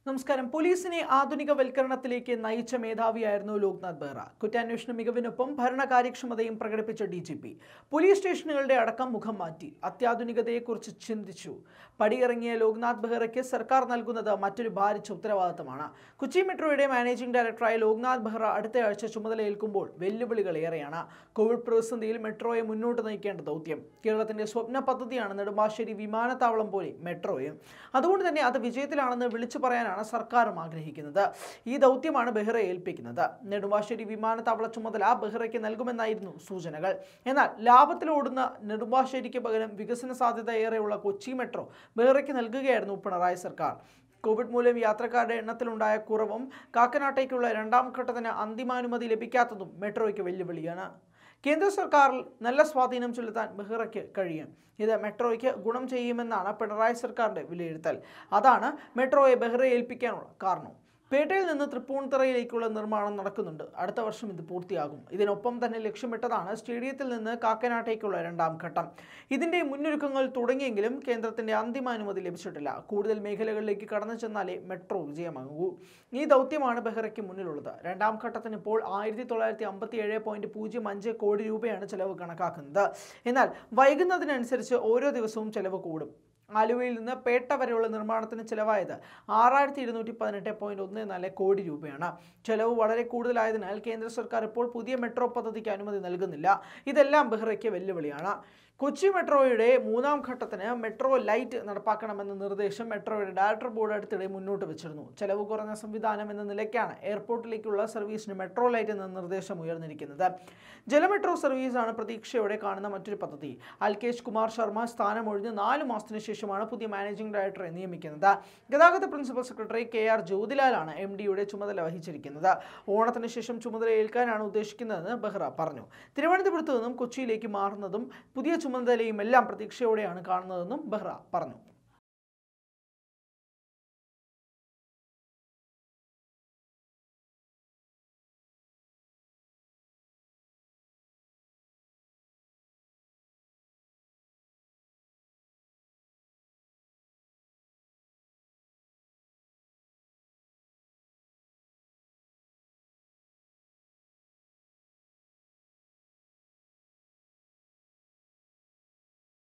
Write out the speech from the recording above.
നമസ്കാരം പോലീസിനെ ആധുനികവൽക്കരണത്തിലേക്ക് നയിച്ച മേധാവിയായിരുന്നു ലോക്നാഥ് ബെഹ്റ കുറ്റാന്വേഷണ മികവിനൊപ്പം ഭരണ കാര്യക്ഷമതയും പ്രകടിപ്പിച്ച ഡി ജി പി പോലീസ് സ്റ്റേഷനുകളുടെ അടക്കം മുഖം മാറ്റി അത്യാധുനികതയെക്കുറിച്ച് ചിന്തിച്ചു പടിയിറങ്ങിയ ലോക്നാഥ് ബെഹ്റയ്ക്ക് സർക്കാർ നൽകുന്നത് മറ്റൊരു ഭാരിച്ച ഉത്തരവാദിത്തമാണ് കൊച്ചി മെട്രോയുടെ മാനേജിംഗ് ഡയറക്ടറായ ലോക്നാഥ് ബെഹ്റ അടുത്തയാഴ്ച ചുമതലയേൽക്കുമ്പോൾ വെല്ലുവിളികൾ ഏറെയാണ് കോവിഡ് പ്രതിസന്ധിയിൽ മെട്രോയെ മുന്നോട്ട് നയിക്കേണ്ട ദൗത്യം കേരളത്തിന്റെ സ്വപ്ന പദ്ധതിയാണ് നെടുമ്പാശ്ശേരി വിമാനത്താവളം പോലെ മെട്രോയും അതുകൊണ്ട് തന്നെ അത് വിജയത്തിലാണെന്ന് വിളിച്ചു പറയാനാണ് സർക്കാരും ആഗ്രഹിക്കുന്നത് ഈ ദൗത്യമാണ് ബെഹ്റയെ ഏൽപ്പിക്കുന്നത് നെടുമ്പാശ്ശേരി വിമാനത്താവള ചുമതല ബെഹ്റയ്ക്ക് നൽകുമെന്നായിരുന്നു സൂചനകൾ എന്നാൽ ലാഭത്തിലോടുന്ന നെടുമ്പാശ്ശേരിക്ക് പകരം വികസന സാധ്യത ഏറെയുള്ള കൊച്ചി മെട്രോ ബെഹ്റയ്ക്ക് നൽകുകയായിരുന്നു പിണറായി സർക്കാർ കോവിഡ് മൂലം യാത്രക്കാരുടെ എണ്ണത്തിലുണ്ടായ കുറവും കാക്കനാട്ടേക്കുള്ള രണ്ടാം ഘട്ടത്തിന് അന്തിമാനുമതി ലഭിക്കാത്തതും മെട്രോയ്ക്ക് വെല്ലുവിളിയാണ് കേന്ദ്ര സർക്കാരിൽ നല്ല സ്വാധീനം ചെലുത്താൻ ബെഹ്റയ്ക്ക് കഴിയും ഇത് മെട്രോയ്ക്ക് ഗുണം ചെയ്യുമെന്നാണ് പിണറായി സർക്കാരിന്റെ വിലയിരുത്തൽ അതാണ് മെട്രോയെ ബെഹ്റയെ ഏൽപ്പിക്കാനുള്ള കാരണം പേട്ടയിൽ നിന്ന് തൃപ്പൂണിത്തറയിലേക്കുള്ള നിർമ്മാണം നടക്കുന്നുണ്ട് അടുത്ത വർഷം ഇത് പൂർത്തിയാകും ഇതിനൊപ്പം തന്നെ ലക്ഷ്യമിട്ടതാണ് സ്റ്റേഡിയത്തിൽ നിന്ന് കാക്കനാട്ടേക്കുള്ള രണ്ടാം ഘട്ടം ഇതിന്റെ മുന്നൊരുക്കങ്ങൾ തുടങ്ങിയെങ്കിലും കേന്ദ്രത്തിന്റെ അന്തിമ അനുമതി ലഭിച്ചിട്ടില്ല കൂടുതൽ മേഖലകളിലേക്ക് കടന്നു ചെന്നാലേ മെട്രോ വിജയമാകൂ ഈ ദൗത്യമാണ് ബെഹ്റയ്ക്ക് മുന്നിലുള്ളത് രണ്ടാം ഘട്ടത്തിന് ഇപ്പോൾ ആയിരത്തി തൊള്ളായിരത്തി അമ്പത്തി ഏഴ് പോയിന്റ് പൂജ്യം അഞ്ച് കോടി രൂപയാണ് ചെലവ് കണക്കാക്കുന്നത് എന്നാൽ വൈകുന്നതിനനുസരിച്ച് ഓരോ ദിവസവും ചെലവ് കൂടും ആലുവയിൽ നിന്ന് പേട്ട വരെയുള്ള നിർമ്മാണത്തിന് ചിലവായത് ആറായിരത്തി ഇരുന്നൂറ്റി പതിനെട്ട് പോയിന്റ് ഒന്ന് നാല് കോടി രൂപയാണ് ചെലവ് വളരെ കൂടുതലായതിനാൽ കേന്ദ്ര സർക്കാർ ഇപ്പോൾ പുതിയ മെട്രോ പദ്ധതിക്ക് അനുമതി നൽകുന്നില്ല ഇതെല്ലാം ബെഹ്റയ്ക്ക് വെല്ലുവിളിയാണ് കൊച്ചി മെട്രോയുടെ മൂന്നാം ഘട്ടത്തിന് മെട്രോ ലൈറ്റ് നടപ്പാക്കണമെന്ന നിർദ്ദേശം മെട്രോയുടെ ഡയറക്ടർ ബോർഡ് അടുത്തിടെ മുന്നോട്ട് വെച്ചിരുന്നു ചെലവ് കുറഞ്ഞ സംവിധാനം എന്ന നിലയ്ക്കാണ് എയർപോർട്ടിലേക്കുള്ള സർവീസിന് മെട്രോ ലൈറ്റ് എന്ന നിർദ്ദേശം ഉയർന്നിരിക്കുന്നത് ജലമെട്രോ സർവീസാണ് പ്രതീക്ഷയോടെ കാണുന്ന മറ്റൊരു പദ്ധതി അൽകേഷ് കുമാർ ശർമ്മ സ്ഥാനമൊഴിഞ്ഞ് നാല് മാസത്തിന് ശേഷമാണ് പുതിയ മാനേജിംഗ് ഡയറക്ടറെ നിയമിക്കുന്നത് ഗതാഗത പ്രിൻസിപ്പൽ സെക്രട്ടറി കെ ആർ ജ്യോതിലാലാണ് എം ഡിയുടെ ചുമതല വഹിച്ചിരിക്കുന്നത് ഓണത്തിന് ശേഷം ചുമതല ഏൽക്കാനാണ് ഉദ്ദേശിക്കുന്നതെന്ന് ബെഹ്റ പറഞ്ഞു തിരുവനന്തപുരത്ത് നിന്നും കൊച്ചിയിലേക്ക് മാറുന്നതും പുതിയ ചുമതലയും എല്ലാം പ്രതീക്ഷയോടെയാണ് കാണുന്നതെന്നും ബെഹ്റ പറഞ്ഞു